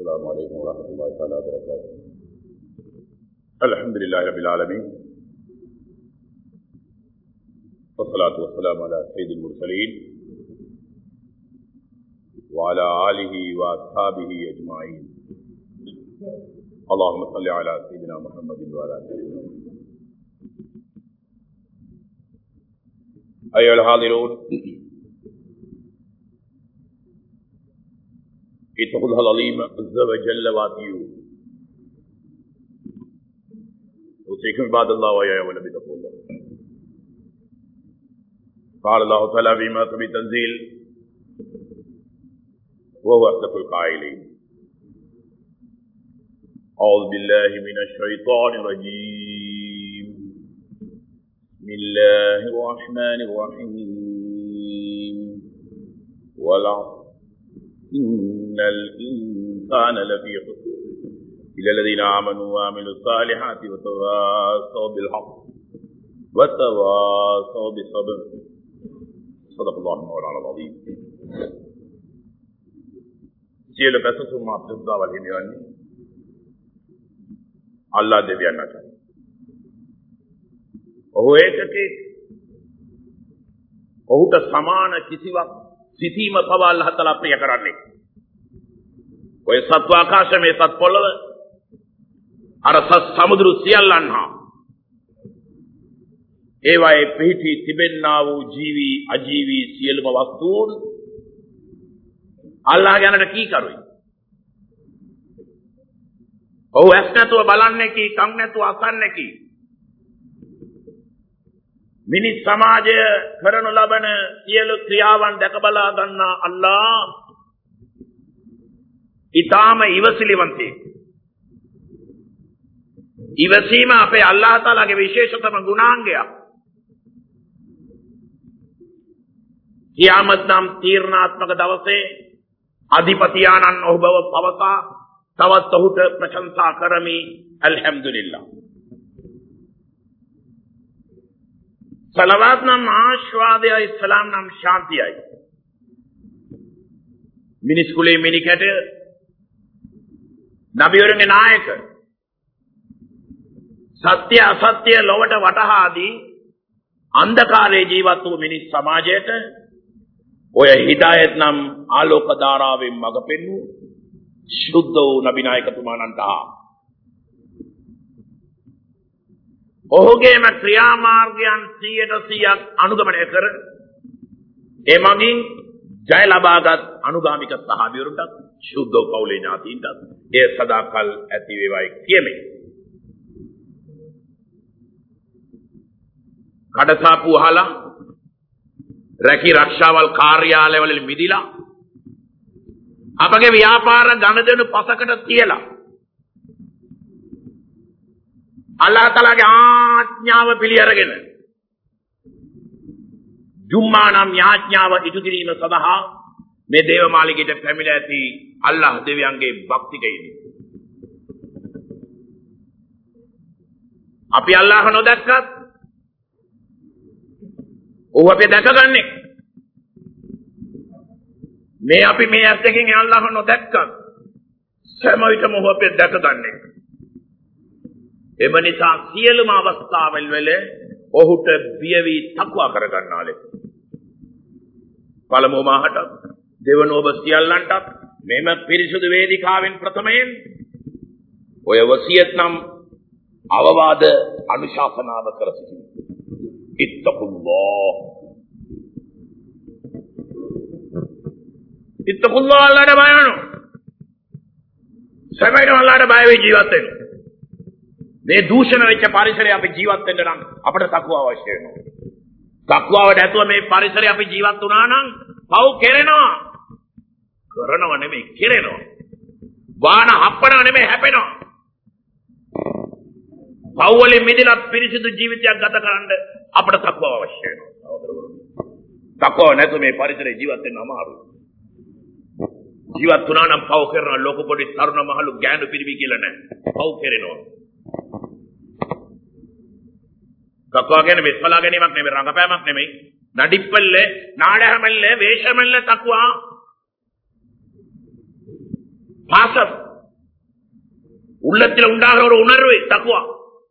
السلام عليكم ورحمة الله تعالى وبركاته الحمد لله رب العالمين والصلاة والسلام على سيد المرسلين وعلى آله وأصحابه أجمعين اللهم صل على سيدنا محمد وعلى آله محمد أيها الحاضرون اتقوا الله العظيم عز وجل واتيوه أوصيكم عباد الله ويا ولد بتقوى الله قال الله تعالى فيما سمي تنزيل وهو أصدق القائلين أعوذ بالله من الشيطان الرجيم بسم الله الرحمن الرحيم والعصر إن الإنسان لفي خسر إلى الذين آمنوا وعملوا الصالحات وتواصوا بالحق وتواصوا بالصبر صدق الله مولانا العظيم සියලු පැසසුම් අප්‍රස්ථා වලින් යන්නේ අල්ලා දෙවියන් අතර. ඔහු ඒකකේ ඔහුට සමාන කිසිවක් සිටීම පවා අල්ලාහ තලා ප්‍රිය කරන්නේ. ඔය සත්ව ආකාශමේ සත් පොළව අර සත් සමුදුරු සියල්ලන් හා ඒවායේ පිහිටි තිබෙන්නා වූ ජීවි අජීවි සියලුම වස්තුන් අල්ලාහ ගැනට කී කරුයි. ඔහු ඇස් නැතුව බලන්නේ කී, කන් නැතුව අසන්නේ කී. මිනිස් සමාජය කරනු ලබන සියලු ක්‍රියාවන් දැක බලා ගන්නා අල්ලා ඊටාම ඉවසිලිවන්තේ. ඉවසීම අපේ අල්ලාහ තාලාගේ විශේෂතම ගුණාංගයක්. කියාමත් නම් තීර්ණාත්මක දවසේ අධිපතියාණන් ඔහු බව පවසා තවත් ඔහුට ප්‍රශංසා කරමි අල්හම්දුලිල්ලා. සලවාත් නම් ආශ්වාදයයි සලාම් නම් ශාන්තියයි. මිනිස් කුලේ මිනිකට නබිවරුන්ගේ නායක සත්‍ය අසත්‍ය ලොවට වටහාදී අන්ධකාරයේ ජීවත් වූ මිනිස් සමාජයට ඔය හිදායත් නම් ආලෝක ධාරාවෙන් මඟ පෙන්වූ ශුද්ධ වූ නබි නායකතුමාණන්ට ඔහුගේම ක්‍රියාමාර්ගයන් 100%ක් අනුගමනය කර ඒ මගින් ජය ලබාගත් අනුගාමික සහාබිවරුන්ට ශුද්ධ පවුලේ ඥාතීන්ට ඒ සදාකල් ඇති වේවායි කියමි. කඩසාපු අහලා රැකී රක්ෂාවල් කාර්යාලවල මිදිලා අපගේ ව්‍යාපාර ගණදෙනු පසකට තියලා අල්ලාහ තලාගේ ආඥාව පිළි අරගෙන ජුම්මා නම් යාඥාව ඉටු කිරීම සඳහා මේ දේවමාලිගයට පැමිණ ඇති අල්ලාහ් දෙවියන්ගේ භක්තිකයිනි. අපි අල්ලාහ් නොදැක්කත් ඔහු අපි දැකගන්නේ. මේ අපි මේ ඇස් දෙකෙන් අල්ලාහ් නොදැක්කත් සෑම විටම ඔහු අපි දැකගන්නේ. එම නිසා සියලුම අවස්ථාවල් වල ඔහුට බිය වී තක්වා කරගන්නා ලෙස පළමුව මාහට දෙවන ඔබ සියල්ලන්ටත් මෙම පිරිසුදු වේදිකාවෙන් ප්‍රථමයෙන් ඔය වසියත් නම් අවවාද අනුශාසනාව කර සිටිමි. ඉත්තකුල්ලාහ් ඉත්තකුල්ලාහ් අල්ලාහට බය වෙනවා. සැබෑම අල්ලාහට බය වෙයි ජීවත් වෙනවා. මේ දූෂණ වෙච්ච පරිසරය අපි ජීවත් වෙන්න නම් අපට තකුව අවශ්‍ය වෙනවා. තකුවව නැතුව මේ පරිසරය අපි ජීවත් වුණා නම් පව් කෙරෙනවා. කරනව නෙමෙයි කෙරෙනවා. වාන හප්පනව නෙමෙයි හැපෙනවා. පව් වලින් මිදලා පිරිසිදු ජීවිතයක් ගත කරන්න අපට තකුව අවශ්‍ය වෙනවා. තකුව නැතුව මේ පරිසරය ජීවත් වෙන්න අමාරුයි. ජීවත් වුණා නම් පව් කරන ලෝක පොඩි තරුණ මහලු ගෑනු පිරිමි කියලා නැහැ. පව් කෙරෙනවා. තක්වා ගැන විශ්වලා ගැනීමක් නෙමෙයි රංගපෑමක් නෙමෙයි නඩිප්පල්ල නාඩහමල්ල වේශමල්ල තක්වා පාස உள்ளத்தில் உண்டாகிற ஒரு உணர்வு தக்குவா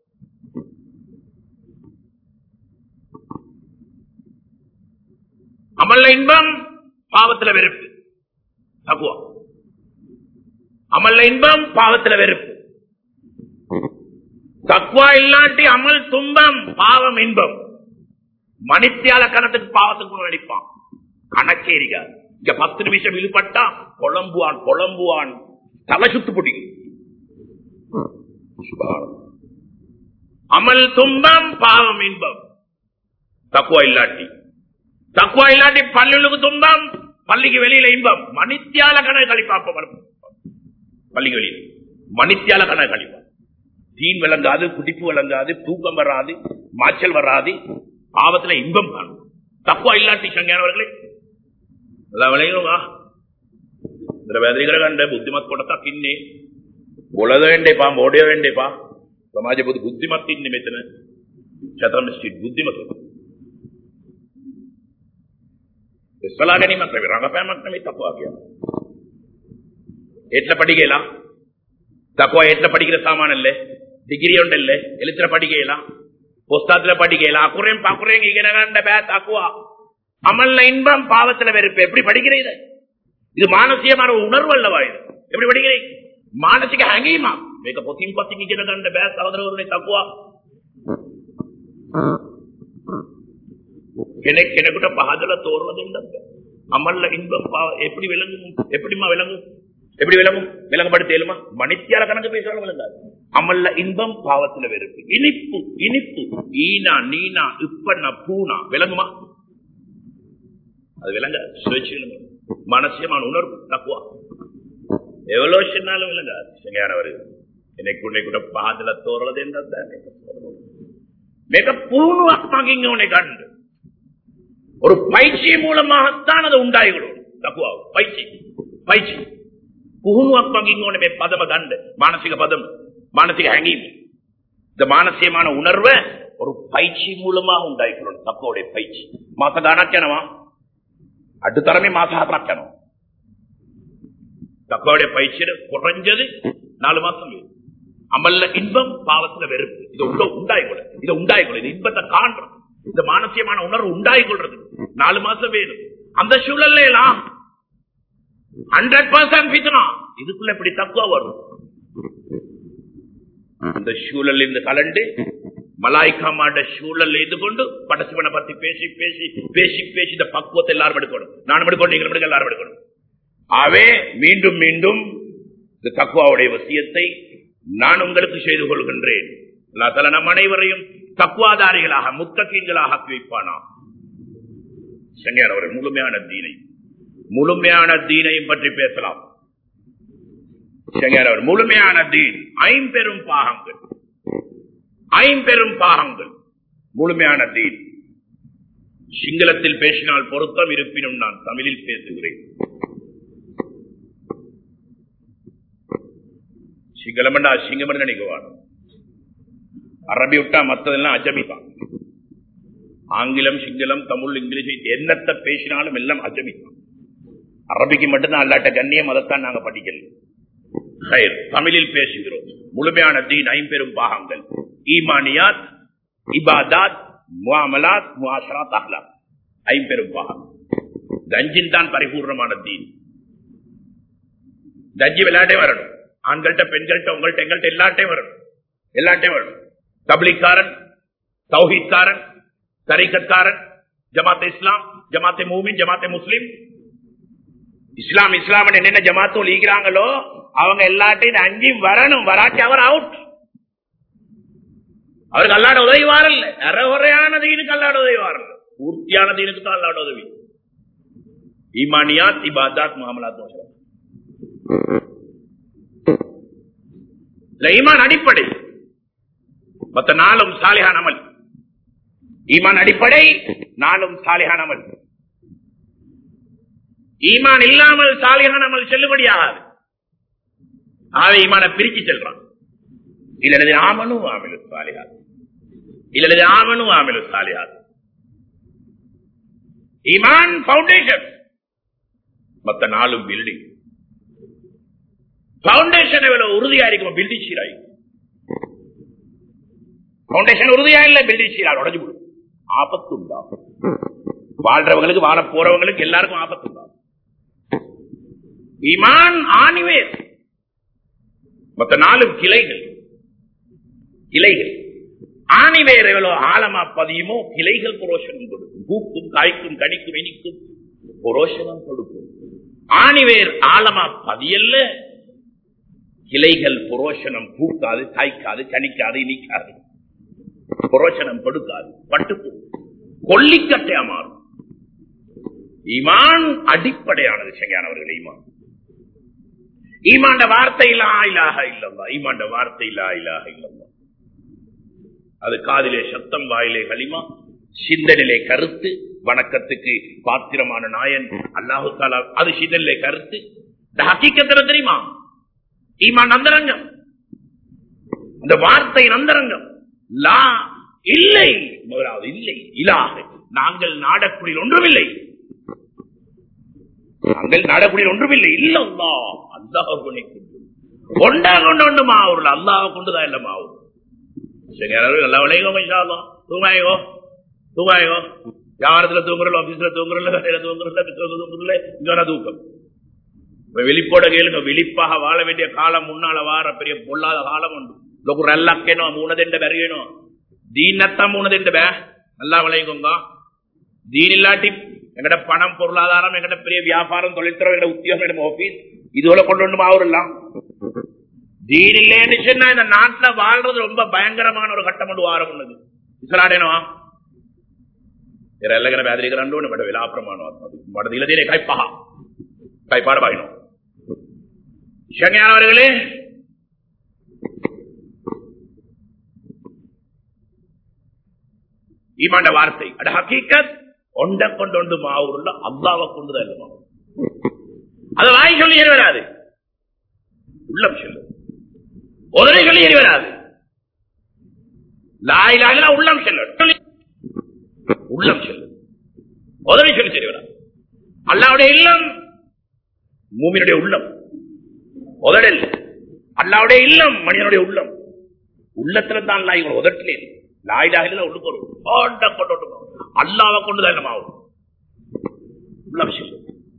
அமல்ல இன்பம் பாவத்துல வெறுப்பு தக்குவா அமல்ல இன்பம் பாவத்துல வெறுப்பு தக்குவா இல்லாட்டி அமல் துன்பம் பாவம் இன்பம் மணித்தியால கணத்துக்கு பாவத்துக்கு நடிப்பான் கணக்கேரியா இங்க பத்து நிமிஷம் இழுபட்டா குழம்புவான் குழம்புவான் தலை சுத்து பிடிக்கும் அமல் துன்பம் பாவம் இன்பம் தக்குவா இல்லாட்டி தக்குவா இல்லாட்டி பல்லுக்கு துன்பம் பள்ளிக்கு வெளியில இன்பம் மணித்தியால கணக்கு கழிப்பாப்ப பள்ளிக்கு வெளியில மணித்தியால கணக்கு கழிப்பான் தீன் விளங்காது குடிப்பு விளங்காது தூக்கம் வராது மாச்சல் வராது பாவத்துல இன்பம் காணும் தக்குவா இல்லாட்டி சங்கையானவர்களே எல்லாம் விளையுமா இந்த வேதனைகளை கண்ட புத்திமத் கொடுத்தா பின்னே बोलद वेंडेपा मोडे वेंडेपा समाज बुद्ध बुद्धिमत्ती निमित्त छत्रमिस्ट्रीट बुद्धिमत સલાહ ગણીમાં કઈ રંગપાયમાં તમે તકવા ગયા ఎట్లా పడిగేలా తక్కువ ఎట్లా పడిగిన సామాన్ అల్లే డిగ్రీ ఉండల్లే ఎలిత్ర పడిగేలా పుస్తకத்துல படிக்கல அக்குறையும் பக்குறையும் இகனகண்ட பே தக்குவா அமல்ல இன்பம் பாவத்துல வெறுப்பு எப்படி படிக்கிறீங்க இது மானசீயமான உணர்வு அல்லவா இது எப்படி படிக்கிறீங்க මානසික හැඟීමක් මේක පොතින් පතින් ඉගෙන ගන්න බෑ සහෝදරවරුනි තකුවා කෙනෙක් කෙනෙකුට පහදලා තෝරලා දෙන්නත් බෑ அமல்ல இன்பம் பாவ- எப்படி விளங்கும் எப்படிமா விளங்கும் எப்படி விளங்கும் விளங்கப்படுத்தேலுமா மணித்தியால கணக்கு பேசுறாலும் விளங்காது அமல்ல இன்பம் பாவத்துல வெறுப்பு இனிப்பு இனிப்பு ஈனா நீனா இப்பண்ணா பூனா விளங்குமா அது விளங்க சுழற்சி மனசியமான உணர்வு தக்குவா எவ்வளவு சொன்னாலும் விளங்காது சரியானவர் எனக்கு உன்னை கூட பாதல தோறலது என்றால் மிக பூர்வமாக இங்க உன்னை கண்டு ஒரு பயிற்சி மூலமாகத்தான் அது உண்டாகிவிடும் தப்புவா பயிற்சி பயிற்சி பூர்வமாக இங்க உன்னை பதம கண்டு மானசிக பதம் மானசிக ஹேங்கிங் இந்த மானசியமான உணர்வை ஒரு பயிற்சி மூலமாக உண்டாகிக்கணும் தப்போடைய பயிற்சி மாச கணக்கணுமா அடுத்தரமே மாச கணக்கணும் தப்பாவுடைய பயிற்சியில குறைஞ்சது நாலு மாசம் வேணும். அமல்ல இன்பம் பாவத்துல வெறுப்பு இது உள்ள உண்டாயிக்கொள்ள இதை உண்டாயிக்கொள்ள இது இன்பத்தை காண்றது இந்த மானசியமான உணர்வு உண்டாயிக்கொள்றது நாலு மாசம் வேணும் அந்த சூழல்ல எல்லாம் ஹண்ட்ரட் பர்சன்ட் பித்தனா இதுக்குள்ள இப்படி தக்குவா வரும் அந்த சூழல் இந்த கலண்டு மலாய்க்கா மாட்ட சூழல் இது கொண்டு படசிவனை பத்தி பேசி பேசி பேசி பேசி இந்த பக்குவத்தை எல்லாரும் எடுக்கணும் நானும் எடுக்கணும் நீங்களும் எடுக்க எல்லாரும் எடுக்கணும் ஆவே மீண்டும் மீண்டும் இந்த தக்குவாவுடைய வசியத்தை நான் உங்களுக்கு செய்து கொள்கின்றேன் அல்லாஹ் தஆலா நம் அனைவரையும் தக்குவாதாரிகளாக முத்தகீன்களாக ஆக்கி வைப்பானா சங்கையார் அவர்கள் முழுமையான தீனை முழுமையான தீனையும் பற்றி பேசலாம் சங்கையார் அவர் முழுமையான தீன் ஐம்பெரும் பாகங்கள் ஐம்பெரும் பாகங்கள் முழுமையான தீன் சிங்களத்தில் பேசினால் பொருத்தம் இருப்பினும் நான் தமிழில் பேசுகிறேன் சிங்களம்டா சிங்கம் நினைக்குவான் அரபி விட்டா மத்ததெல்லாம் அஜமி தான் ஆங்கிலம் சிங்களம் தமிழ் இங்கிலீஷ் என்னத்தை பேசினாலும் எல்லாம் அஜமி தான் அரபிக்கு மட்டும்தான் அல்லாட்ட கண்ணியம் அதைத்தான் நாங்க படிக்கல ஹைர், தமிழில் பேசுகிறோம் முழுமையான தீன் ஐம்பெரும் பாகங்கள் ஈமானியாத் இபாதாத் முஆமலாத் முஆஷராத் அஹ்லாக் ஐம்பெரும் பாகம் கஞ்சின் தான் பரிபூர்ணமான தீன் கஞ்சி விளையாட்டே வரணும் ஆண்கள்ட்ட பெண்கள்ட்ட உங்கள்ட்ட எங்கள்ட்ட எல்லாட்டையும் வரணும் எல்லாட்டையும் வரணும் தப்லிக்காரன் தௌஹீத்காரன் தரிக்கத்காரன் ஜமாத்தே இஸ்லாம் ஜமாத்தே மூமின் ஜமாத்தே முஸ்லிம் இஸ்லாம் இஸ்லாம் என்னென்ன ஜமாத்தும் லீக்கிறாங்களோ அவங்க எல்லாத்தையும் இந்த அஞ்சும் வரணும் வராட்டி அவர் அவுட் அவருக்கு அல்லாட உதவி வாரல்ல அறகுறையான தீனுக்கு அல்லாட உதவி வாரல்ல பூர்த்தியான தீனுக்கு தான் அல்லாட உதவி ஈமானியாத் இபாதாத் முகமலாத் மோசம் இல்ல, ஈமான் அடிப்படை மத்த நாளும் சாலிகான் அமல் ஈமான் அடிப்படை நாளும் சாலிகான் அமல் ஈமான் இல்லாமல் சாலிகான் அமல் செல்லுபடியாகாது ஆக ஈமான பிரிச்சு செல்றான் இல்லது ஆமனும் ஆமிலு சாலிகாது இல்லது ஆமனும் ஆமிலு சாலிகாது ஈமான் பவுண்டேஷன் மத்த நாளும் பில்டிங் பவுண்டேஷன் எவ்வளவு உறுதியா இருக்கும் பில்டிங் சீராய் பவுண்டேஷன் உறுதியா இல்ல பில்டிங் சீரா உடஞ்சு விடும் ஆபத்து உண்டாகும் வாழ்றவங்களுக்கு வாழ போறவங்களுக்கு எல்லாருக்கும் ஆபத்து உண்டாகும் ஈமான் ஆணிவேர் மொத்த நாலு கிளைகள் கிளைகள் ஆணிவேர் எவ்வளவு ஆழமா பதியுமோ கிளைகள் புரோஷனம் கொடுக்கும் பூக்கும் காய்க்கும் கனிக்கும் இனிக்கும் புரோஷனம் கொடுக்கும் ஆணிவேர் ஆழமா பதியல்ல கிளைகள் புரோஷனம் பூக்காது காய்க்காது கனிக்காது இனிக்காது புரோஷனம் கொடுக்காது பட்டு கொல்லிக்கட்டையா மாறும் ஈமான் அடிப்படையானது சரியானவர்கள் ஈமான் ஈமாண்ட வார்த்தை இல்லா இலாக இல்லல்லா ஈமாண்ட வார்த்தை இல்லா இலாக இல்லல்லா அது காதிலே சத்தம் வாயிலே களிமா சிந்தனிலே கருத்து வணக்கத்துக்கு பாத்திரமான நாயன் அல்லாஹு தாலா அது சிந்தனிலே கருத்து இந்த ஹக்கீக்கத்துல தெரியுமா ஈமான் அந்தரங்கம் அந்த வார்த்தை அந்தரங்கம் லா இல்லை முதலாவது இல்லை இலாக நாங்கள் நாடக்குடியில் ஒன்றுமில்லை நாங்கள் நாடக்குடியில் ஒன்றுமில்லை இல்லல்லா அல்லாஹ் கொண்டா கொண்டு கொண்டு மாவூர்ல அல்லாஹ் கொண்டுதான் இல்ல மாவூர் சரி யாராவது நல்லா விளையோ மனுஷாலோ தூங்காயோ தூங்காயோ வியாபாரத்துல தூங்குறல ஆபீஸ்ல தூங்குறல வேலையில தூங்குறல பிசினஸ் தூங்குறல இங்க தூக்கம் இப்ப வெளிப்போட கேளுங்க விழிப்பாக வாழ வேண்டிய காலம் முன்னால வார பெரிய பொல்லாத காலம் உண்டு லோக்கு ரெல்லக்கேனோ மூணதெண்ட பெரியனோ தீனத்தான் மூணதெண்ட பே நல்லா விளையுங்க தீன் இல்லாட்டி எங்கட பணம் பொருளாதாரம் எங்கட பெரிய வியாபாரம் தொழில்துறை எங்கட உத்தியோகம் எங்க ஆபீஸ் இதுவரை கொண்டு வந்து ஆவரலாம் தீன் இல்லைன்னு சொன்னா இந்த நாட்டுல வாழ்றது ரொம்ப பயங்கரமான ஒரு கட்டம் கொண்டு வாரம் உள்ளது இஸ்லாடேனோ ಎಲ್ಲಗನ ಬ್ಯಾದರಿಗರಂಡು ಬಡ ವಿಲಾಪ್ರಮಾಣ ಬಡದ ಇಲ್ಲದೇನೆ ಕೈಪಹ ಕೈಪಾಡ ಬಾಯಿನೋ ಶಂಗಾನವர்களே ஈமாண்ட வார்த்தை அட ஹக்கீக்கத் ஒண்ட கொண்டு மாவூர்ல அல்லாவை கொண்டுதான் இல்ல மாவூர் அதை வாய் சொல்லி ஏறி வராது உள்ளம் சொல்லு உதவி சொல்லி ஏறி வராது லாய் லாயிலா உள்ளம் செல்லும் உள்ளம் செல்லும் உதவி சொல்லி சரி வராது அல்லாவுடைய இல்லம் மூமியினுடைய உள்ளம் உதடல் அல்லாவுடைய இல்லம் மனிதனுடைய உள்ளம் உள்ளத்துல தான் லாய் உதட்டிலே லாயிலாக உள்ளுக்கு வரும் ஓட்ட கொண்டு அல்லாவை கொண்டுதான் என்னமாவும் உள்ளம் செல்லும்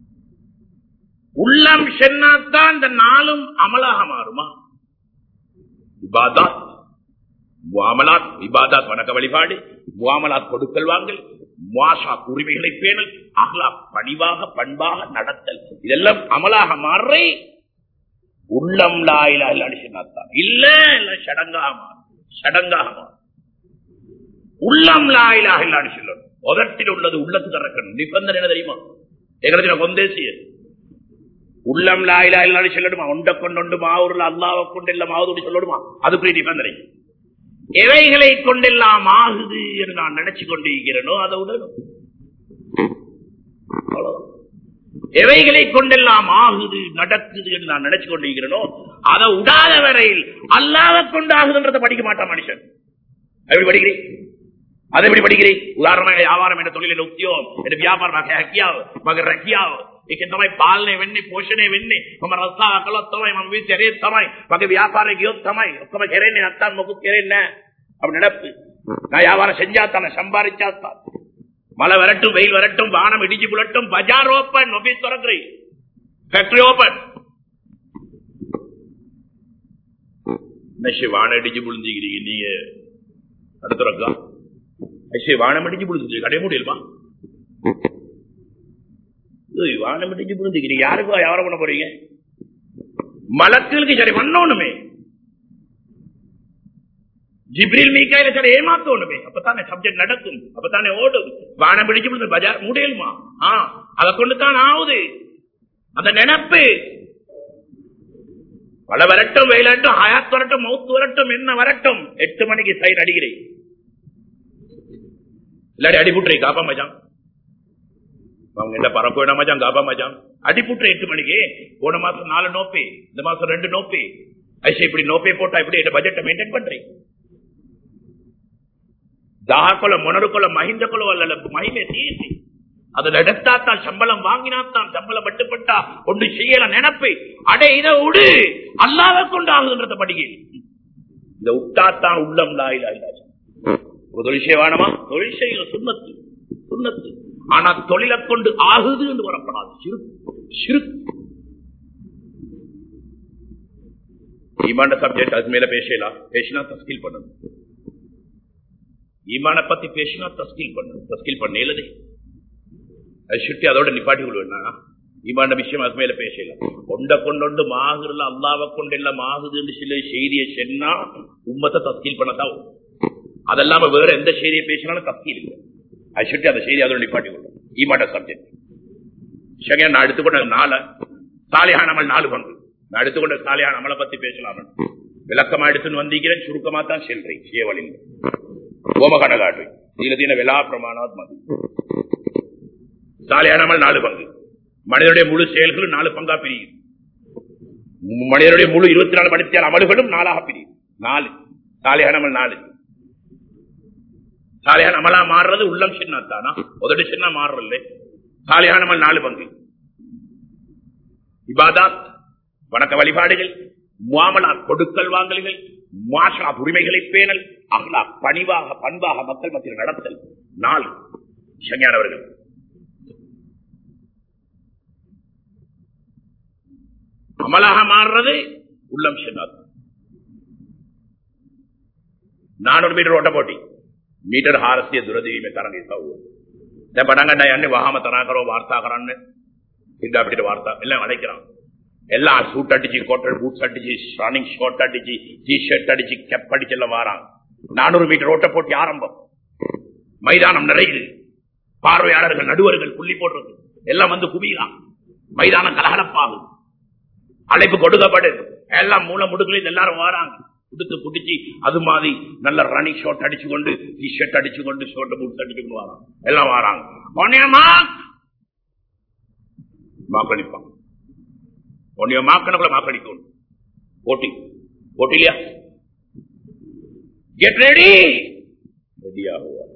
உள்ளம் சென்னாத்தான் இந்த நாளும் அமலாக மாறுமா இபாதாத் முவாமலாத் இபாதாத் வணக்க வழிபாடு முவாமலாத் கொடுக்கல் வாங்கல் முவாசா உரிமைகளை பேணல் அகலா பணிவாக பண்பாக நடத்தல் இதெல்லாம் அமலாக மாறே உள்ளம் லாயிலா இல்லாதான் இல்ல இல்ல சடங்காக மாறும் சடங்காக மாறும் உள்ளம் லாயிலாக இல்லான்னு சொல்லணும் உதட்டில் உள்ளது உள்ளத்துக்கு இறக்கணும் நிபந்தனை என்ன தெரியுமா எங்களுக்கு கொந்தேசிய உள்ளம் லாயிலா இல்லான்னு சொல்லணுமா உண்ட கொண்டு மாவூர்ல அல்லாவை கொண்டு இல்ல மாவூர் சொல்லணுமா அதுக்குரிய நிபந்தனை எவைகளை கொண்டெல்லாம் ஆகுது என்று நான் நினைச்சு கொண்டிருக்கிறேனோ அதை உடனும் எவைகளை கொண்டெல்லாம் ஆகுது நடக்குது என்று நான் நினைச்சு கொண்டிருக்கிறேனோ அதை உடாத வரையில் அல்லாத கொண்டு ஆகுதுன்றதை படிக்க மாட்டான் மனுஷன் எப்படி படிக்கிறேன் அதை எப்படி படிக்கிறேன் உதாரணமாக வியாபாரம் என்ற தொழில் உத்தியோகம் என்ற வியாபாரம் மகர் ரக்கியாவோ ඒක තමයි පාලනය වෙන්නේ පෝෂණය වෙන්නේ මම රස්සා කළොත් තමයි මම විචරේ තමයි මගේ ව්‍යාපාරේ ගියොත් තමයි ඔක්කොම කරන්නේ නැත්තම් මොකුත් කරන්නේ නැහැ அப்படி நடப்பு நான் வியாபாரம் செஞ்சா தானே சம்பாதிச்சா தான் மழை வரட்டும் வெயில் வரட்டும் வானம் இடிச்சு புலட்டும் பஜார் ஓப்பன் ஆபீஸ் திறக்கிறீ ஃபேக்டரி ஓப்பன் நஷி வானம் இடிச்சு புழிஞ்சுக்கிறீங்க நீங்க அடுத்துறக்கா நஷி வானம் இடிச்சு புழிஞ்சு கடை முடியலுமா வானம் இடிச்சு புரிஞ்சுக்கிறீங்க யாருக்கும் வியாபாரம் பண்ண போறீங்க மலக்களுக்கு சரி பண்ணணுமே ஜிப்ரில் மீக்காயில சரி ஏமாத்தோணுமே அப்பதானே சப்ஜெக்ட் நடக்கும் அப்பதானே ஓடும் வானம் பிடிச்சு பஜார் முடியலுமா ஆ அதை கொண்டு தான் ஆகுது அந்த நினப்பு பல வரட்டும் வெயிலட்டும் ஹயாத் வரட்டும் மவுத்து வரட்டும் என்ன வரட்டும் எட்டு மணிக்கு சைன் அடிக்கிறேன் இல்லாடி அடிபுட்டுறீ காப்பா மச்சான் அவங்க என்ன பரப்பு வேணா மச்சான் காப்பா மச்சான் அடிபுட்டுற எட்டு மணிக்கு போன மாசம் நாலு நோப்பே இந்த மாசம் ரெண்டு நோப்பே ஐசா இப்படி நோப்பே போட்டா இப்படி என்ன பட்ஜெட்டை மெயின்டைன் பண்றேன் ದಾಹಕೊಲ ಮೊನರುಕೊಲ ಮಹಿಂದ ಕೊಲವಲ್ಲ ಮಹಿಮೆ ತೀರಿಸಿ அதில் எடுத்தாத்தான் சம்பளம் வாங்கினாத்தான் சம்பளம் பட்டுப்பட்டா ஒன்று செய்யல நினைப்பு அடே இதை விடு அல்லாவை கொண்டு ஆகுதுன்றத படிக்க இந்த உட்டாத்தான் உள்ளம் லாயிலா தொழில் செய்வானமா தொழில் செய்ய சுண்ணத்து சுண்ணத்து ஆனா தொழிலை கொண்டு ஆகுது என்று வரப்படாது சிறு சிறு ஈமான சப்ஜெக்ட் அது மேல பேசலாம் பேசினா தஸ்கீல் பண்ணணும் ஈமான பத்தி பேசினா தஸ்கீல் பண்ணணும் தஸ்கீல் பண்ணேலதே அது சுட்டி அதோட நிப்பாட்டி கொள்வேன் ஈமான விஷயம் அது மேல பேசலாம் கொண்ட கொண்டொண்டு மாகுறல அல்லாவை கொண்டு எல்லாம் மாகுதுன்னு சில செய்தியை சொன்னா உம்மத்தை தஸ்கீல் பண்ணதான் அதெல்லாம வேற எந்த செய்தியை பேசினாலும் தஸ்கீல் இல்லை அது சுட்டி அந்த செய்தி அதோட நிப்பாட்டி கொள்ளும் ஈமாட்ட சப்ஜெக்ட் சரியா நான் எடுத்துக்கொண்ட நாலு சாலியானமல் நாலு பங்கு நான் எடுத்துக்கொண்ட சாலியான அமலை பத்தி பேசலாம் விளக்கமா எடுத்துன்னு வந்திருக்கிறேன் சுருக்கமா தான் செல்றேன் சேவலில் ஓமகன காட்டு தீன விழா பிரமாணாத் மதி சாலியானமல் நாலு பங்கு மனிதனுடைய முழு செயல்களும் நாலு பங்கா பிரியும் மனிதனுடைய முழு இருபத்தி நாலு மணித்தியால் அமல்களும் நாளாக பிரியும் நாலு சாலியானமல் நாலு சாலியான அமலா மாறுறது உள்ளம் சின்னத்தானா உதடு சின்ன மாறுறது சாலியான அமல் நாலு பங்கு இபாதாத் வணக்க வழிபாடுகள் முவாமலா கொடுக்கல் வாங்கல்கள் மாஷா உரிமைகளை பேணல் அஹ்லா பணிவாக பண்பாக மக்கள் மத்தியில் நடத்தல் நாலு சங்கையானவர்கள் அமலாக மாறுறது உள்ளம் சின்னாத் நானூறு மீட்டர் ஓட்ட போட்டி मीटर हार से दुरदी में तरंग ऐसा हुआ දැන් පටන් ගන්න යන්නේ වහම තරහ කරව වාර්තා කරන්න ඉඳ අපිට වාර්තා எல்லாம் அழைக்கிறான் எல்லாம் சூட் அடிச்சு கோட்டர் பூட்ஸ் அடிச்சு ரன்னிங் ஷார்ட் அடிச்சு டி ஷர்ட் அடிச்சு கெப் அடிச்சு எல்லாம் வராங்க நானூறு மீட்டர் ஓட்ட போட்டி ஆரம்பம் மைதானம் நிறையுது பார்வையாளர்கள் நடுவர்கள் புள்ளி போடுறது எல்லாம் வந்து குவியலாம் மைதானம் கலகலப்பாகும் அழைப்பு கொடுக்கப்படுது எல்லாம் மூல முடுக்கல எல்லாரும் வராங்க உடுத்து குடிச்சு அது மாதிரி நல்ல ரன்னிங் ஷார்ட் அடிச்சு கொண்டு டி ஷர்ட் அடிச்சு கொண்டு ஷோர்ட் பூட்ஸ் அடிச்சு கொண்டு வராங்க எல்லாம் வராங்க ஒன்னியமா வாக்களிப்பான் ஒன்னிய மாக்கணக்குள்ள வாக்களிக்கணும் போட்டி போட்டிலையா கெட் ரெடி ரெடியாகுவார்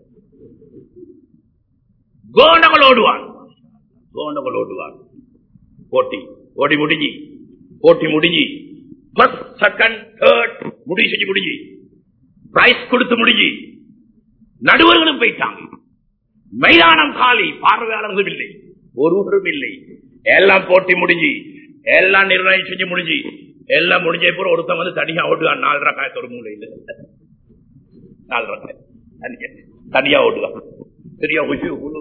கோண்டகள் ஓடுவான் கோண்டகள் ஓடுவான் போட்டி ஓடி முடிஞ்சு போட்டி முடிஞ்சு ஃபர்ஸ்ட் செகண்ட் தேர்ட் முடிவு செஞ்சு முடிஞ்சு பிரைஸ் கொடுத்து முடிஞ்சு நடுவர்களும் போயிட்டாங்க மைதானம் காலி பார்வையாளர்களும் இல்லை ஒருவரும் இல்லை எல்லாம் போட்டி முடிஞ்சு எல்லாம் நிர்ணயம் செஞ்சு முடிஞ்சு எல்லாம் முடிஞ்ச அப்புறம் ஒருத்தன் வந்து தனியா ஓட்டுவான் நாலு ரக்காயத்து ஒரு மூலையில் நாலு ரக்காய் தனியா தனியா ஓட்டுவான் சரியா உஜு குழு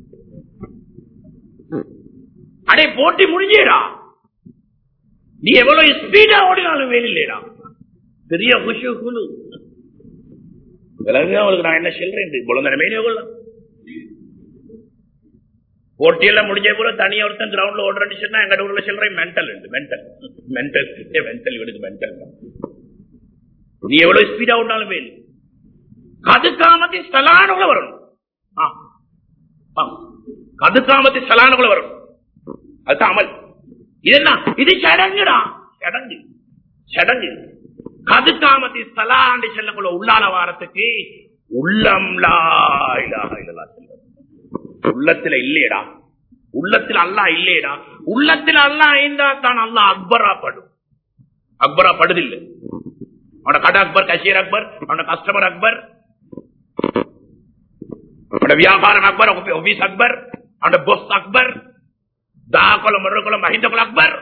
அடே போட்டி முடிஞ்சேடா நீ எவ்வளவு ஸ்பீடா ஓடினாலும் வேலையிலேடா பெரிய குஷு குழு விலங்கு அவளுக்கு நான் என்ன சொல்றேன் குழந்தை கொள்ளலாம் போட்டியெல்லாம் முடிஞ்ச கூட தனியா ஒருத்தன் கிரவுண்ட்ல ஓடுறேன்னு சொன்னா எங்க ஊர்ல சொல்றேன் மென்டல் மென்டல் மென்டல் மென்டல் இவனுக்கு மென்டல் நீ எவ்வளவு ஸ்பீடா ஓடினாலும் வேலை கதுக்காமத்தி ஸ்தலானுக்குள்ள வரணும் ஆ, ஆ. கதுக்காமத்தி ஸ்தலானுக்குள்ள வரணும் அதுதான் அமல் இதெல்லாம் இது சடங்குடா சடங்கு சடங்கு கதுக்காமத்தி ஸ்தலாண்டி செல்லக்குள்ள உள்ளால வாரத்துக்கு உள்ளம் லா இலாஹ இல்லல்லாஹ் செல்லும். உள்ளத்துல இல்லையடா உள்ளத்தில் அல்லா இல்லையடா உள்ளத்தில் அல்லா ஐந்தா தான் அல்லா அக்பரா படும் அக்பரா படுதில்லை அவனோட கடை அக்பர் கஷீர் அக்பர் அவனோட கஸ்டமர் அக்பர் அவனோட வியாபாரம் அக்பர் ஆபீஸ் அக்பர் அவனோட பொஸ் அக்பர் தாக்குளம் மருக்குளம் மஹிந்தகுல அக்பர்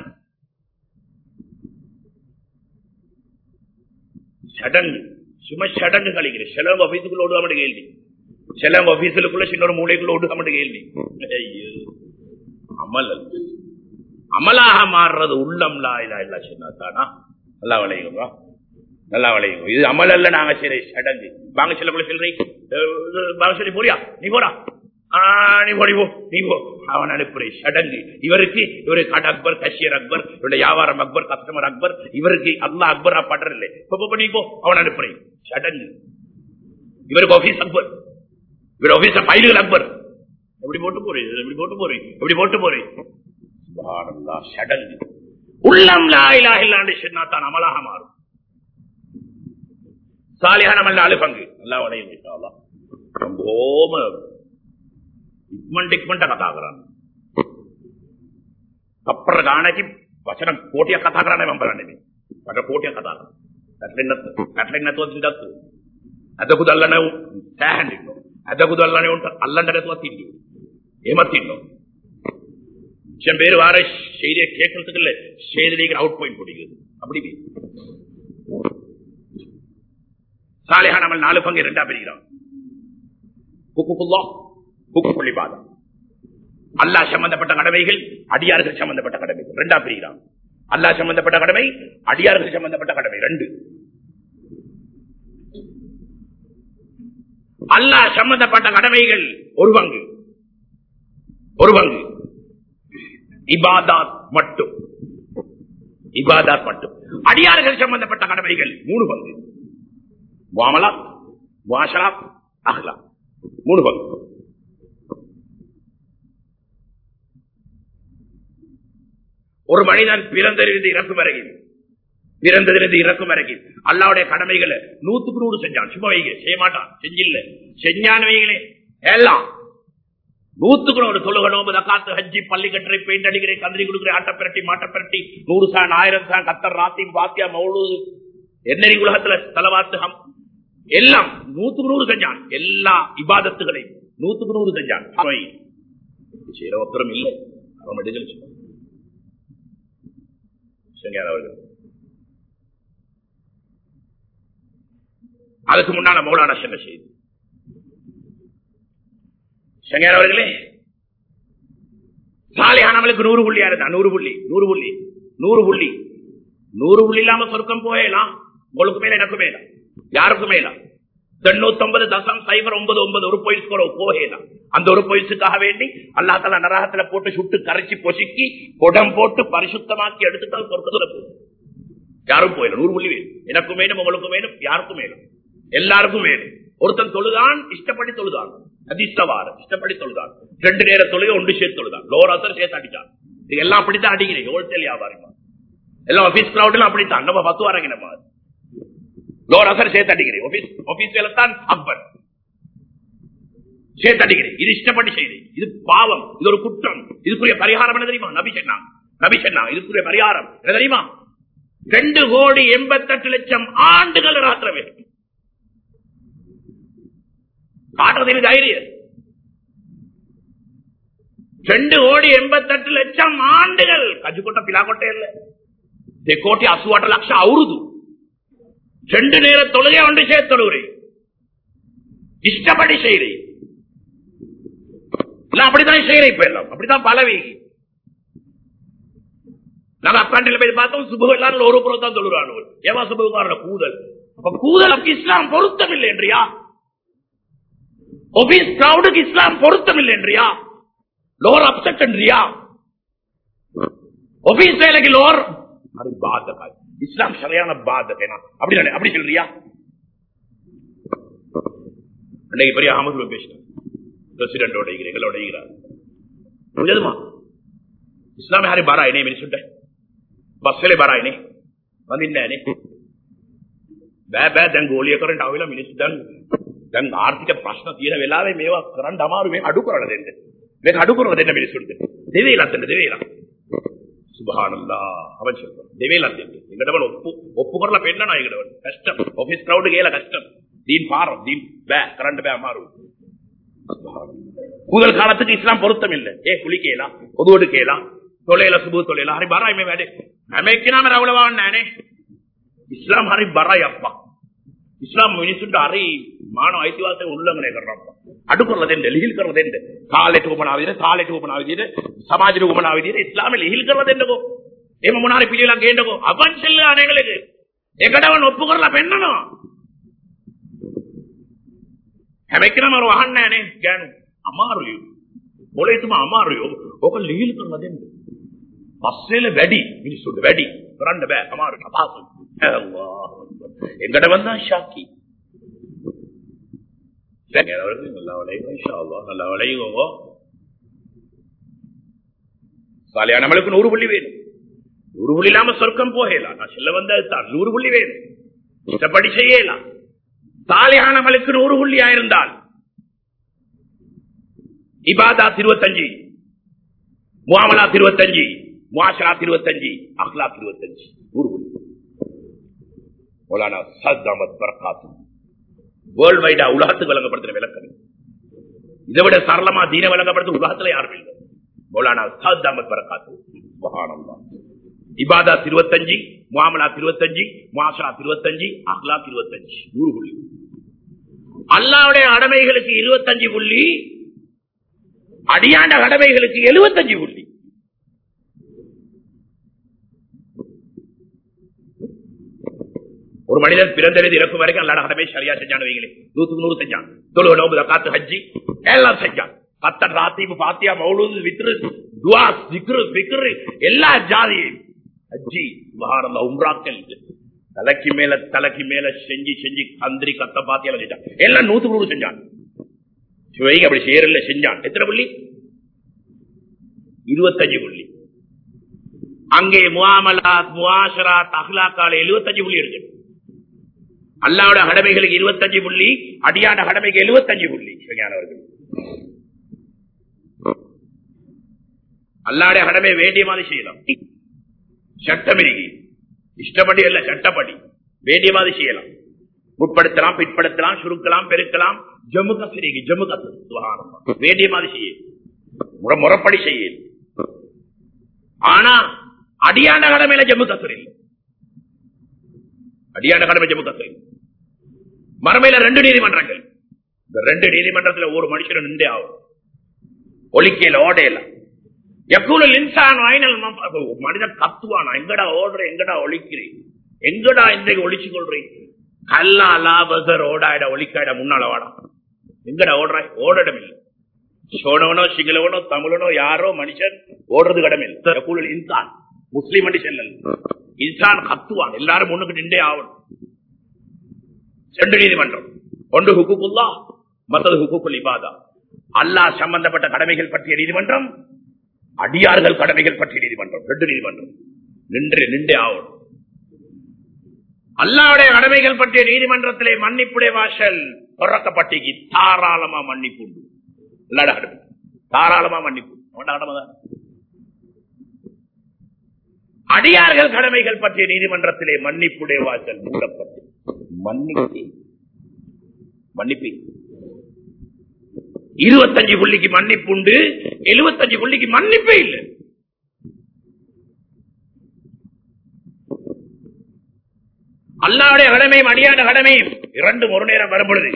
சடங்கு சும்மா சடங்கு கழிக்கிற சிலவங்க ஆபீஸுக்குள்ள ஓடுவா மட்டும் கேள்வி சிலவங்க ஆபீஸுக்குள்ள சின்ன ஒரு மூளைக்குள்ள ஓடுவா மட்டும் கேள்வி ஐயோ அமல் அல்ல. அமலாக மாறுறது உள்ளம் லா இல்லா இல்லா சொன்னா தானா நல்லா விளையுங்க நல்லா விளையுங்க இது அமல் அல்ல நாங்க சரி சடங்கு வாங்க சிலக்குள்ள சொல்றீ வாங்க சொல்லி போறியா நீ போறா ஆ, நீ போடி போ நீ போ அவன் அனுப்புறேன் சடங்கு இவருக்கு இவரு கடை அக்பர் கஷியர் அக்பர் இவருடைய வியாபாரம் அக்பர் கஸ்டமர் அக்பர் இவருக்கு அல்லா அக்பரா படுறதில்லை போ, போ, போ, நீ போ அவன் அனுப்புறேன் சடங்கு இவருக்கு ஆபீஸ் அக்பர் இவர் ஆபீஸ் பயில்கள் அக்பர் எப்படி போட்டு போறேன் எப்படி போட்டு போறேன் எப்படி போட்டு போறேன் சுப்ஹானல்லாஹ், சடங்கு உள்ளம் லா இலாஹ இல்லான்னு சொன்னா தான் அமலாக மாறும் சாலியான அமல் நாலு பங்கு நல்லா உடையும் இன்ஷா அல்லாஹ். ரொம்போம ඉක්මට ඉක්මට කතා කරන්න. අප්‍ර ගානකි වචන කෝටියක් කතා කරන්න මම බලන්නේ. මට කෝටයක් කතා කරනවා. පැටලෙන්නත් පැටලෙන්නේ නැතුව ඉඳත්. අදකුද අල්ලන්න සෑහෙන්න ඉන්නවා. අදකුද අල්ලන්නේ උන්ට අල්ලන්න නැතුවත් ඉන්නේ. එහෙමත් ඉන්නවා. சில பேர் வார செய்தியை கேட்கறதுக்கு இல்ல செய்திக்கு அவுட் பாயிண்ட் பிடிக்குது அப்படி சாலையா நம்ம நாலு பங்கு ரெண்டா பிரிக்கிறோம் பாதம் அல்லாஹ் சம்பந்தப்பட்ட கடமைகள் அடியார்கள் சம்பந்தப்பட்ட கடமைகள் ரெண்டா பிரிகிறான் அல்லாஹ் சம்பந்தப்பட்ட கடமை அடியார்கள் சம்பந்தப்பட்ட கடமை ரெண்டு அல்லாஹ் சம்பந்தப்பட்ட கடமைகள் ஒரு பங்கு ஒரு பங்கு இபாதாத் மட்டும் இபாதாத் மட்டும் அடியார்கள் சம்பந்தப்பட்ட கடமைகள் மூணு பங்கு வாமலா வாஷலா அஹ்லா மூணு பங்கு ஒரு மனிதன் பிறந்திலிருந்து இறக்கும் வரையில் பிறந்ததிலிருந்து இறக்கும் வரைக்கும் அல்லாவுடைய கடமைகளை நூத்துக்கு நூறு செஞ்சான் சும்மா வைங்க செய்ய மாட்டான் செஞ்சில்ல செஞ்சான் வைகளே எல்லாம் நூத்துக்கு நூறு தொழுக நோம்பு தக்காத்து ஹஜ்ஜி பள்ளி கட்டுரை பெயிண்ட் அடிக்கிறேன் கந்திரி கொடுக்குறேன் ஆட்ட பிரட்டி மாட்ட பிரட்டி நூறு சான் ஆயிரம் சான் கத்தர் ராத்தி பாத்தியா மௌலு என்னரி உலகத்துல தலவாத்து ஹம் எல்லாம் நூத்துக்கு நூறு செஞ்சான் எல்லா இபாதத்துகளையும் நூத்துக்கு நூறு செஞ்சான் செய்யற ஒத்தரம் இல்லை அவன் டிஜல் அவர்கள் அதுக்கு முன்னால மௌலான சென்ன செய்தி சங்கர் அவர்களே சாலையானவளுக்கு நூறு புள்ளியா இருந்தா நூறு புள்ளி நூறு புள்ளி நூறு புள்ளி நூறு புள்ளி இல்லாம சொர்க்கம் போயலாம் உங்களுக்கு மேல எனக்கு மேல யாருக்கு மேல தொண்ணூத்தி ஒன்பது தசம் சைபர் ஒன்பது ஒன்பது ஒரு பொயிஸ் கூட போகலாம் அந்த ஒரு பொயிஸுக்காக வேண்டி அல்லா தலா நரகத்துல போட்டு சுட்டு கரைச்சி பொசுக்கி குடம் போட்டு பரிசுத்தமாக்கி எடுத்துட்டால் சொர்க்கத்துல போகும் யாரும் போயிடும் நூறு புள்ளி வேணும் எனக்கும் வேணும் உங்களுக்கும் வேணும் யாருக்கும் வேணும் எல்லாருக்கும் வேணும் ஒருத்தன் தொழுதான் இஷ்டப்படி தொழுதான் அதிர்ஷ்டவார இஷ்டப்படி தொழுதான் ரெண்டு நேர தொழுகை ஒன்று சேர்த்து தொழுதான் லோராசர் சேர்த்து அடிச்சான் இது எல்லாம் அப்படித்தான் அடிக்கிறீங்க ஹோல்சேல் வியாபாரம் எல்லாம் ஆபீஸ் கிரௌட்ல அப்படித்தான் நம்ம பத்து வாரங்க நம்ம லோராசர் சேர்த்து அடிக்கிறேன் ஆபீஸ் ஆபீஸ் வேலை தான் அக்பர் சேர்த்து அடிக்கிறேன் இது இஷ்டப்படி செய்யுது இது பாவம் இது ஒரு குற்றம் இதுக்குரிய பரிகாரம் என்ன தெரியுமா நபி சொன்னாங்க நபி சொன்னாங்க இதுக்குரிய பரிகாரம் என்ன தெரியுமா ரெண்டு கோடி எண்பத்தெட்டு லட்சம் ஆண்டுகள் ராத்திர வேண்டும் காட்டுறதில் தைரியம் ரெண்டு கோடி எண்பத்தெட்டு லட்சம் ஆண்டுகள் கஜுக்கொட்ட பிலாக்கொட்டை இல்ல கோட்டி அசுவாட்ட லட்சம் அவருது ரெண்டு நேர தொழுகை ஒன்று சேர்த்தொழுகிறேன் இஷ்டப்படி செய்கிறேன் அப்படித்தான் செய்யறேன் இப்ப எல்லாம் அப்படித்தான் பலவி நாங்க அப்பாண்டில் போய் பார்த்தோம் சுபு எல்லாரும் ஒரு புறம் தான் தொழுறாங்க ஏவா சுபுக்காரோட கூதல் அப்ப கூதல் இஸ்லாம் பொருத்தம் இல்லை என்றியா ஒபீஸ் கிரௌடுக்கு இஸ்லாம் பொருத்தம் இல்லை என்றியா லோர் அப்செட் என்றியா ஒபீஸ் வேலைக்கு லோர் அது பாதகா இஸ்லாம் சரியான பாதகா அப்படி அப்படி சொல்றியா அன்னைக்கு பெரிய அகமது பேசினார் பிரசிடண்டோட எங்களோட புரியுதுமா ඉස්ලාම හරි බරයි නේ මිනිසුන්ට බස්සලේ බරයි නේ වඳින්නේ නැහැ නේ බෑ බෑ දැන් ගෝලිය කරන්න ආවිලා මිනිස්සු දැන් දැන් ආර්ථික ප්‍රශ්න තියෙන වෙලාවේ මේවා කරන්න අමාරු මේ අඩු කරලා දෙන්න මේක අඩු කරලා දෙන්න මිනිස්සුන්ට දෙවේලක් දෙන්න දෙවේලක් சுபஹானல்லா அவன் சொல்றான் දෙවේලක් දෙන්න එකට ඔප්පු ඔප්පු කරලා පෙන්නනවා ඒකට කஷ்டம் ඔෆිස් ක්‍රවුඩ් ගේලා කஷ்டம் දීන් පාරම් දීන් බෑ කරන්න බෑ අමාරු முதல் காலத்துக்கு இஸ்லாம் பொருத்தம் இல்லை ஏ குளிக்கலாம் பொதுவோடு கேலாம் தொலைல சுபு தொலைல ஹரி பராய் மே வேடே அமெரிக்கனா மேல அவ்வளவா நானே இஸ்லாம் ஹரி பராய் அப்பா ඉස්ලාම් මිනිසුන්ට අරි මාන අයිතිවාසිකම් උල්ලංඝනය කරනවා. අඩු කරලා දෙන්න, ලිහිල් කරලා දෙන්න. කාලෙට උපනාව විදිහට, තාලෙට උපනාව විදිහට, සමාජෙට උපනාව විදිහට ඉස්ලාමෙ ලිහිල් කරලා දෙන්නකෝ. එහෙම මොනාරි පිළිලක් ගේන්නකෝ. අවංශල්ලා අනේකලෙක. ඒකටම ඔප්පු කරලා පෙන්නනවා. හැම එකනම අර වහන්නේ නැහැ නේ ගෑනු. අමාරුයි. මොලේ තුම අමාරුයි. ඕක ලිහිල් කරලා දෙන්න. පස්සෙල වැඩි මිනිස්සුන්ට වැඩි. කරන්න බෑ අමාරුයි. අපහසුයි. අල්ලාහ් எங்கட வந்தா ஷாக்கி நல்லா விளையும் நல்லா விளையுங்க சாலையானவளுக்கு நூறு புள்ளி வேணும் நூறு புள்ளி இல்லாம சொர்க்கம் போகலாம் நான் சொல்ல வந்தது தான் நூறு புள்ளி வேணும் இஷ்டப்படி செய்யலாம் சாலையானவளுக்கு நூறு புள்ளியா இருந்தால் இபாதாத் இருபத்தஞ்சு முகாமலாத் இருபத்தஞ்சு முவாசலாத் இருபத்தஞ்சு அஹ்லாத் இருபத்தஞ்சு நூறு புள்ளி மௌலானா சத் அஹமத் பரகாத்து வேர்ல்ட் வைடா உலகத்துக்கு வழங்கப்படுத்துற விளக்கம் இதை விட சரளமா தீன வழங்கப்படுத்த உலகத்துல யாரும் இல்லை மௌலானா சத் அஹமத் பரகாத்து சுபஹானல்லாஹ் இபாதா இருபத்தஞ்சு முகாமலா இருபத்தஞ்சு மாசா இருபத்தஞ்சு அஹ்லா இருபத்தஞ்சு நூறு புள்ளி அல்லாவுடைய கடமைகளுக்கு இருபத்தஞ்சு புள்ளி அடியாண்ட கடமைகளுக்கு எழுபத்தஞ்சு புள்ளி ஒரு மனிதன் பிறந்தது இறக்கும் வரைக்கும் அல்லாட கடமை சரியா செஞ்சான் வைங்களே நூத்துக்கு நூறு செஞ்சான் தொழுவ நோம்பு காத்து ஹஜ்ஜி எல்லாம் செஞ்சான் பத்தன் ராத்தீபு பாத்தியா மௌலூது வித்ரு துவா சிக்ரு பிக்ரு எல்லா ஜாதியும் ஹஜ்ஜி மகானந்த உம்ராக்கள் தலைக்கு மேல தலைக்கு மேல செஞ்சு செஞ்சு கந்திரி கத்த பாத்தியா செஞ்சான் எல்லாம் நூத்துக்கு நூறு செஞ்சான் சிவைக்கு அப்படி செய்யறல செஞ்சான் எத்தனை புள்ளி இருபத்தஞ்சு புள்ளி அங்கே முகாமலாத் முவாசராத் அஹ்லாக்கால எழுபத்தஞ்சு புள்ளி இருக்கு அல்லாவோட கடமைகளுக்கு இருபத்தஞ்சு புள்ளி அடியான கடமைக்கு எழுபத்தஞ்சு புள்ளி சிவஞானவர்கள் அல்லாடைய கடமை வேண்டிய மாதிரி செய்யலாம் சட்டம் இருக்கு இஷ்டப்படி அல்ல சட்டப்படி வேண்டிய மாதிரி செய்யலாம் முற்படுத்தலாம் பிற்படுத்தலாம் சுருக்கலாம் பெருக்கலாம் ஜம்மு கசிரிக்கு ஜம்மு கசு வேண்டிய மாதிரி செய்ய முறை முறைப்படி செய்ய ஆனா அடியாண்ட கடமையில ஜம்மு கசூர் இல்லை அடியாண்ட கடமை ஜம்மு கசூர் மறுமையில ரெண்டு நீதிமன்றங்கள் இந்த ரெண்டு நீதிமன்றத்துல ஒரு மனுஷன் நின்றே ஆகும் ஒலிக்கையில ஓடையில எக்கூலில் இன்சான் வாயினல் மனிதன் கத்துவானா எங்கடா ஓடுற எங்கடா ஒழிக்கிறேன் எங்கடா இன்றைக்கு ஒழிச்சு கொள்றேன் கல்லா லாபசர் ஓடாயிட ஒழிக்காயிட முன்னால வாடா எங்கடா ஓடுறாய் ஓடடம் இல்லை சோழவனோ சிங்களவனோ தமிழனோ யாரோ மனுஷன் ஓடுறது கடமை கூழல் இன்சான் முஸ்லிம் மனுஷன் இன்சான் கத்துவான் எல்லாரும் முன்னுக்கு நின்றே ஆகணும் ரெண்டு நீதிமன்றம் ஒன்று ஹுக்குல்லா மற்றது ஹுக்குல் இபாதா அல்லாஹ் சம்பந்தப்பட்ட கடமைகள் பற்றிய நீதிமன்றம் அடியார்கள் கடமைகள் பற்றிய நீதிமன்றம் ரெண்டு நீதிமன்றம் நின்று நின்றே ஆகணும் அல்லாவுடைய கடமைகள் பற்றிய நீதிமன்றத்திலே மன்னிப்புடைய வாசல் திறக்கப்பட்டிக்கு தாராளமா மன்னிப்பு உண்டு அல்லாட கடமை தாராளமா மன்னிப்பு அவனோட கடமைதான் அடியார்கள் கடமைகள் பற்றிய நீதிமன்றத்திலே மன்னிப்புடைய வாசல் மூடப்பட்டு மன்னிப்பு மன்னிப்பு இருபத்தஞ்சு புள்ளிக்கு மன்னிப்பு உண்டு எழுபத்தஞ்சு புள்ளிக்கு மன்னிப்பே இல்லை அல்லாவுடைய கடமையும் அடியான கடமையும் இரண்டும் ஒரு நேரம் வரும் பொழுது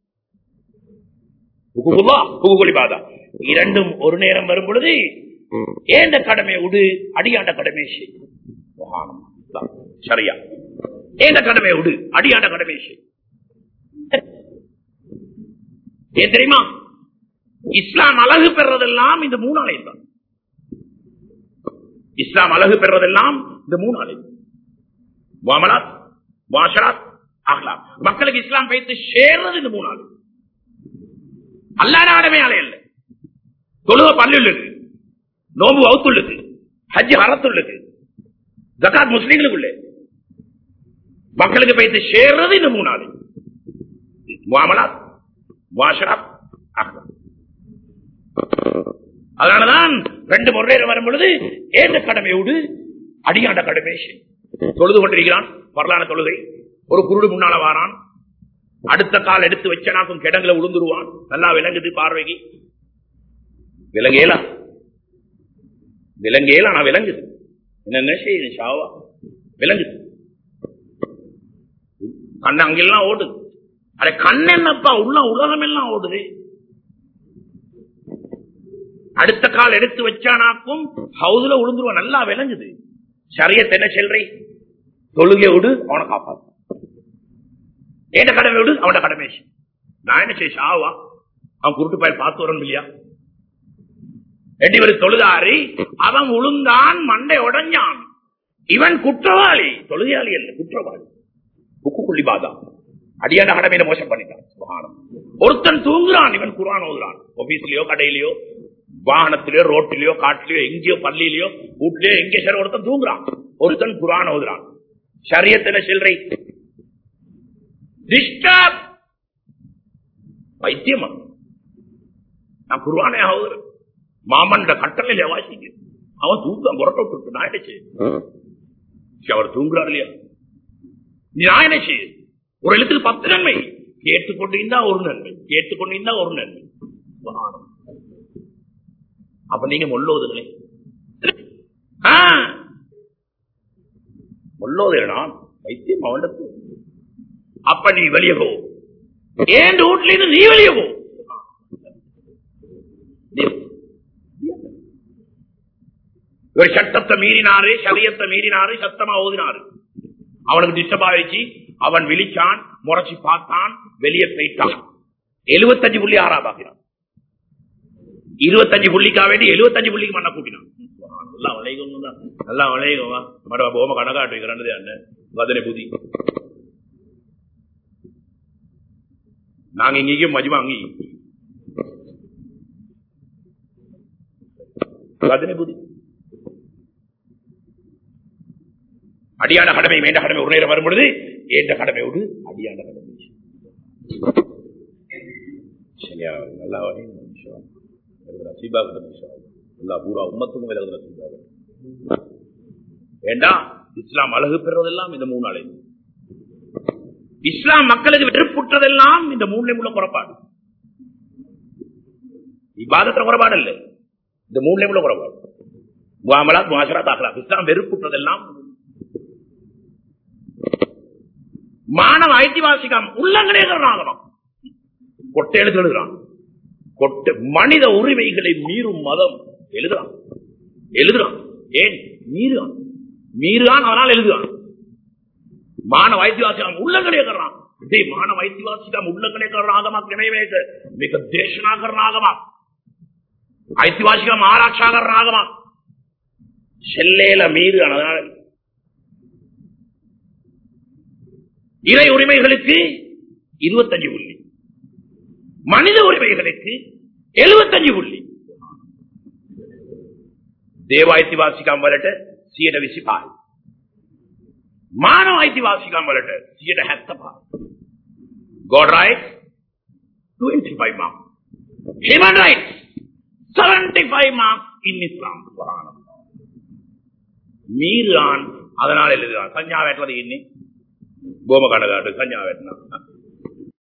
பாதா இரண்டும் ஒரு நேரம் வரும் பொழுது ஏந்த கடமை உடு அடியாண்ட கடமை சரியா ஏந்த கடமை உடு அடியாண்ட கடமை ஏன் தெரியுமா இஸ்லாம் அழகு பெறதெல்லாம் இந்த மூணாலயம் தான் இஸ்லாம் அழகு பெறதெல்லாம் இந்த மூணாலயம் மாமலாத் வாஷராத் ஆகலாம் மக்களுக்கு இஸ்லாம் வைத்து சேர்றது இந்த மூணாலயம் அல்லாத ஆடமையாலே அல்ல தொழுவ பல்லுள்ளது நோம்பு வவுத்துள்ளது ஹஜ் ஹரத்துள்ளது ஜக்காத் முஸ்லீம்களுக்குள்ளே மக்களுக்கு வைத்து சேர்றது இந்த மூணாவது மாமலாத் வாஷராத் அதனாலதான் ரெண்டு முறையில் வரும் பொழுது ஏந்த கடமையோடு அடியாண்ட கடமை தொழுது கொண்டிருக்கிறான் வரலான தொழுகை ஒரு குருடு முன்னால வாரான் அடுத்த கால் எடுத்து வச்சனாக்கும் கிடங்குல உளுந்துருவான் நல்லா விளங்குது பார்வைக்கு விலங்கேலா விலங்கேலா நான் விளங்குது என்ன செய்யுது ஷாவா விளங்குது கண்ணு அங்கெல்லாம் ஓடுது அட கண் என்னப்பா உள்ள உலகம் எல்லாம் ஓடுது அடுத்த கால் எடுத்து வச்சானாக்கும் ஹவுதுல உளுந்துருவான் நல்லா விளங்குது சரியத்தை என்ன செல்றி தொழுகை விடு அவனை காப்பாத்து ஏன கடமை விடு அவன கடமை நான் என்ன செய்ய ஷாவா அவன் குருட்டு பயல் பார்த்து வரணும் இல்லையா எட்டி தொழுதாரி அவன் உளுந்தான் மண்டை உடஞ்சான் இவன் குற்றவாளி தொழுகையாளி அல்ல குற்றவாளி குக்கு குள்ளி பாதா அடியான கடமையில மோசம் பண்ணிட்டான் சுகானம் ஒருத்தன் தூங்குறான் இவன் குரான் ஓதுறான் ஆபீஸ்லயோ கடையிலயோ வாகனத்திலயோ ரோட்டிலயோ காட்டிலயோ எங்கேயோ பள்ளியிலயோ வீட்லயோ எங்கே சரி ஒருத்தன் தூங்குறான் ஒருத்தன் குரான் ஓதுறான் சரியத்துல சில்லறை டிஸ்டர்ப் பைத்தியமா நான் குருவானே ஆகுறேன் மாமன் கட்டளையில வாசிக்க அவன் தூக்கம் புரட்ட விட்டு நான் என்ன செய்ய அவர் தூங்குறாரு இல்லையா நான் என்ன செய்ய ஒரு எழுத்துக்கு பத்து நன்மை கேட்டுக்கொண்டிருந்தா ஒரு நன்மை கேட்டுக்கொண்டிருந்தா ஒரு நன்மை சுபஹானல்லாஹ். அப்ப நீங்க மொல்லோதுங்களே ஆ. மொல்லோதுனா வைத்தியம் அவனுக்கு அப்ப நீ வெளியே போ ஏன் வீட்டுல இருந்து நீ வெளியே போ இவர் சட்டத்தை மீறினாரு சரியத்தை மீறினாரு சத்தமா ஓதினாரு அவனுக்கு டிஸ்டர்ப் ஆயிடுச்சு அவன் விழிச்சான் முறைச்சு பார்த்தான் வெளியே போயிட்டான் எழுபத்தஞ்சு புள்ளி ஆறாபாகிறான் இருபத்தஞ்சு புள்ளிக்கா வேண்டி எழுபத்தஞ்சு புள்ளிக்கு மண்ண கூட்டினான் நல்லா வளைகம் தான் நல்லா வளைகம் மட போம கணக்காட்டு வைக்கிறேன் அண்ணன் வதனை புதி நாங்க இங்கேயும் மஜ்மா அங்கி வதனை புதி அடியான கடமை வேண்ட கடமை ஒரு நேரம் வரும் பொழுது ஏண்ட கடமை விடு அடியான கடமை சரியா நல்லா வரையும் நசீபாக எல்லா பூரா உம்மத்துக்கும் விலகு நசீபாக வேண்டாம் இஸ்லாம் அழகு பெறுவதெல்லாம் இந்த மூணு அலை இஸ்லாம் மக்களுக்கு வெறுப்புற்றதெல்லாம் இந்த மூணுல உள்ள குறைபாடு இப்பாதத்துல குறைபாடு இல்லை இந்த மூணுல உள்ள குறைபாடு முகாமலா முகாசரா தாக்கலா இஸ்லாம் வெறுப்புற்றதெல்லாம் மாணவ ஐத்திவாசிகம் உள்ளங்கனேகிறான் கொட்டை எழுத்து எழுதுறான் கொட்டை மனித உரிமைகளை மீறும் மதம் எழுதுறான் எழுதுறான் ஏன் மீறுறான் மீறுறான் அவனால் எழுதுறான் மாணவ ஐத்திவாசிகம் உள்ளங்கனேகிறான் இதே மாணவ ஐத்திவாசிகம் உள்ளங்கனேகராகமா கிணைவேக மிக தேசனாகராகமா ஐத்திவாசிகம் ஆராய்ச்சாகராகமா செல்லேல மீறு அதனால இறை உரிமைகளுக்கு இருபத்தஞ்சு புள்ளி மனித உரிமைகளுக்கு எழுபத்தஞ்சு புள்ளி தேவாய்த்திவாசிக்காம வரட்ட සියට විසි පායි. මානව අයිතිවාසිකම් වලට සියට හැත්ත පායි. God rights 25 marks. Human rights 75 marks in Islam. மீறான் அதனால் எழுதுகிறான் சஞ்சா வேட்டது இன்னி கோம கண்டகாட்டு சஞ்சா வேட்டினா